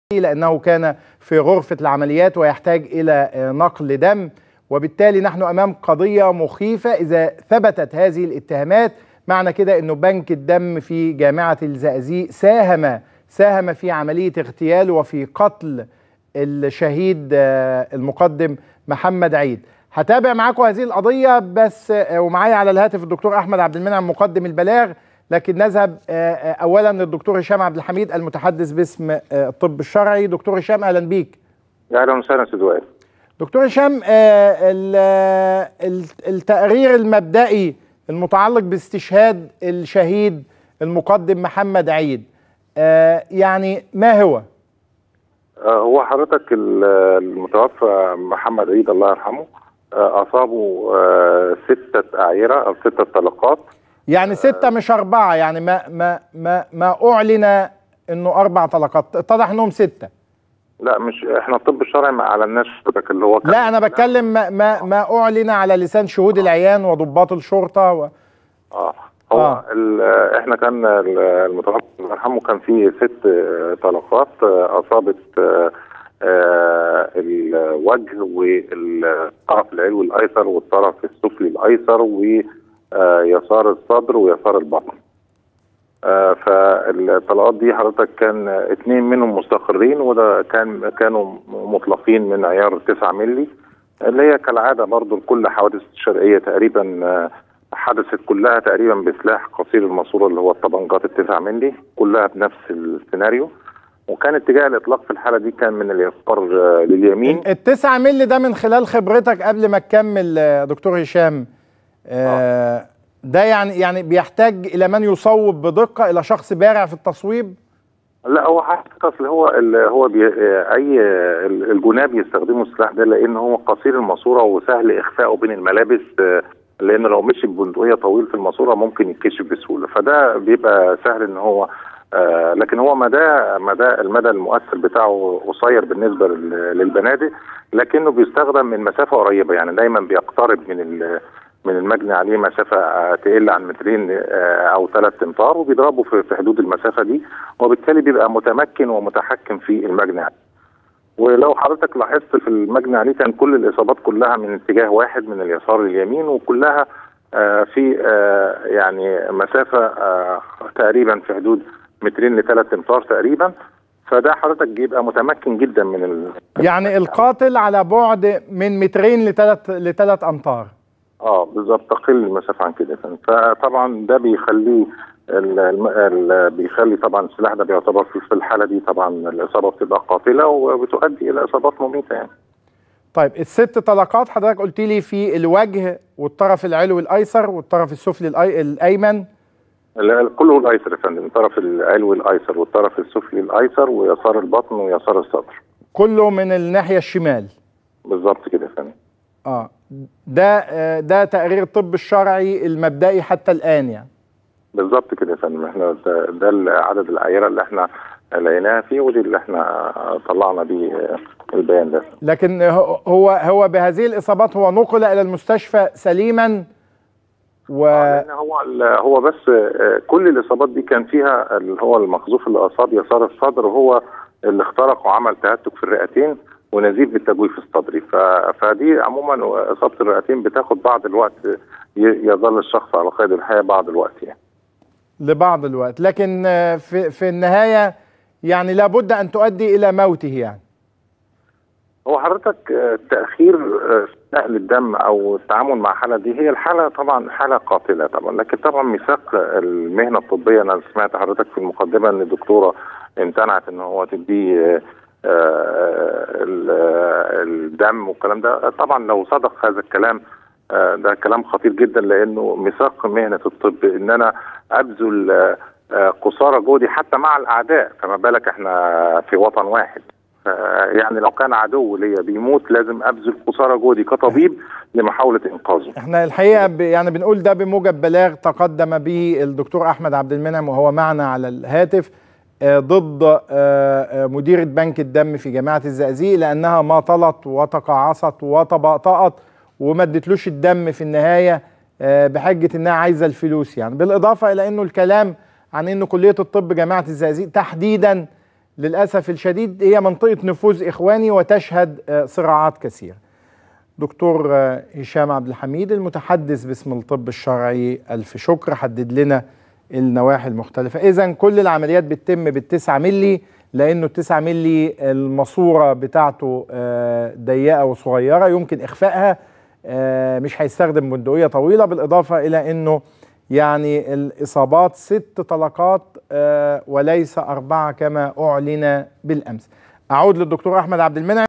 لأنه كان في غرفة العمليات ويحتاج إلى نقل دم وبالتالي نحن أمام قضية مخيفة إذا ثبتت هذه الاتهامات معنى كده أنه بنك الدم في جامعة الزقازيق ساهم ساهم في عملية اغتيال وفي قتل الشهيد المقدم محمد عيد هتابع معاكم هذه القضية بس ومعايا على الهاتف الدكتور أحمد عبد المنعم مقدم البلاغ لكن نذهب اولا للدكتور هشام عبد الحميد المتحدث باسم الطب الشرعي دكتور هشام اهلا بيك اهلا وسهلا استاذ وائل دكتور هشام التقرير المبدئي المتعلق باستشهاد الشهيد المقدم محمد عيد يعني ما هو هو حضرتك المتوفى محمد عيد الله يرحمه اصابه ستة اعيرة او ستة طلقات يعني ستة مش أربعة يعني ما ما ما ما أعلن إنه أربع طلقات اتضح إنهم ستة لا مش احنا الطب الشرعي ما اعلناش حضرتك اللي هو لا أنا بتكلم ما ما, ما أعلن على لسان شهود آه. العيان وضباط الشرطة و... اه هو آه. احنا كان المتوفى الله يرحمه كان فيه ست طلقات اصابت آه الوجه والطرف العلوي الايسر والطرف السفلي الايسر و آه يسار الصدر ويسار البطن آه فالطلقات دي حضرتك كان اثنين منهم مستقرين وده كان كانوا مطلقين من عيار 9 مللي اللي هي كالعاده برضو لكل حوادث الشرقيه تقريبا آه حدثت كلها تقريبا بسلاح قصير الماسوره اللي هو الطبنجات التسعة مللي كلها بنفس السيناريو وكان اتجاه الاطلاق في الحاله دي كان من اليسار لليمين التسعة مللي ده من خلال خبرتك قبل ما تكمل دكتور هشام آه ده يعني يعني بيحتاج الى من يصوب بدقه الى شخص بارع في التصويب لا هو حقيقه اصل هو هو بي اي الجناه بيستخدموا السلاح ده لان هو قصير الماسوره وسهل اخفائه بين الملابس لان لو مشي ببندقيه طويل في الماسوره ممكن يتكشف بسهوله فده بيبقى سهل ان هو آه لكن هو مدى مدى المدى المؤثر بتاعه قصير بالنسبه للبنادق لكنه بيستخدم من مسافه قريبه يعني دايما بيقترب من من المجني عليه مسافه تقل عن مترين او ثلاث امتار وبيضربوا في حدود المسافه دي وبالتالي بيبقى متمكن ومتحكم في المجني عليه. ولو حضرتك لاحظت في المجني عليه كان كل الاصابات كلها من اتجاه واحد من اليسار لليمين وكلها في يعني مسافه تقريبا في حدود مترين لثلاث امتار تقريبا فده حضرتك بيبقى متمكن جدا من ال... يعني القاتل على بعد من مترين لثلاث لثلاث امتار اه بالظبط تقل المسافه عن كده فطبعا ده بيخليه ال ال بيخلي طبعا السلاح ده بيعتبر في الحاله دي طبعا الاصابه بتبقى قاتله وبتؤدي الى اصابات مميته يعني. طيب الست طلقات حضرتك قلت لي في الوجه والطرف العلوي الايسر والطرف السفلي الأي... الايمن كله الايسر يا فندم الطرف العلوي الايسر والطرف السفلي الايسر ويسار البطن ويسار الصدر. كله من الناحيه الشمال. بالظبط كده يا فندم. اه ده ده تقرير الطب الشرعي المبدئي حتى الان يعني بالظبط كده يا فندم احنا ده عدد الاعيره اللي احنا لقيناها فيه ودي اللي احنا طلعنا بيه البيان ده لكن هو هو بهذه الاصابات هو نقل الى المستشفى سليما و لان هو هو بس كل الاصابات دي كان فيها اللي هو المخزوف اللي اصاب يسار الصدر هو اللي اخترق وعمل تهتك في الرئتين ونزيف بالتجويف الصدري فدي عموما اصابه الرئتين بتاخد بعض الوقت يظل الشخص على قيد الحياه بعض الوقت يعني لبعض الوقت لكن في في النهايه يعني لابد ان تؤدي الى موته يعني هو حضرتك تاخير نقل الدم او التعامل مع الحاله دي هي الحاله طبعا حاله قاتله طبعا لكن طبعا ميثاق المهنه الطبيه انا سمعت حضرتك في المقدمه ان الدكتوره امتنعت ان هو تديه الدم والكلام ده طبعا لو صدق هذا الكلام ده كلام خطير جدا لانه ميثاق مهنه الطب ان انا ابذل قصارى جهدي حتى مع الاعداء فما بالك احنا في وطن واحد يعني لو كان عدو ليا بيموت لازم ابذل قصارى جهدي كطبيب لمحاوله انقاذه. احنا الحقيقه يعني بنقول ده بموجب بلاغ تقدم به الدكتور احمد عبد المنعم وهو معنا على الهاتف ضد مديرة بنك الدم في جامعة الزقازيق لأنها ماطلت وتقاعست وتباطأت وما ادتلوش الدم في النهاية بحجة إنها عايزة الفلوس يعني بالإضافة إلى إنه الكلام عن إنه كلية الطب جامعة الزقازيق تحديدا للاسف الشديد هي منطقه نفوذ اخواني وتشهد آه، صراعات كثيره. دكتور آه، هشام عبد الحميد المتحدث باسم الطب الشرعي الف شكر حدد لنا النواحي المختلفه، اذا كل العمليات بتتم بالتسعة ملي لانه التسعة ملي الماسوره بتاعته آه، ضيقه وصغيره يمكن اخفائها آه، مش هيستخدم بندقيه طويله بالاضافه الى انه يعني الاصابات ست طلقات آه، وليس اربعه كما اعلن بالامس. اعود للدكتور احمد عبد المنعم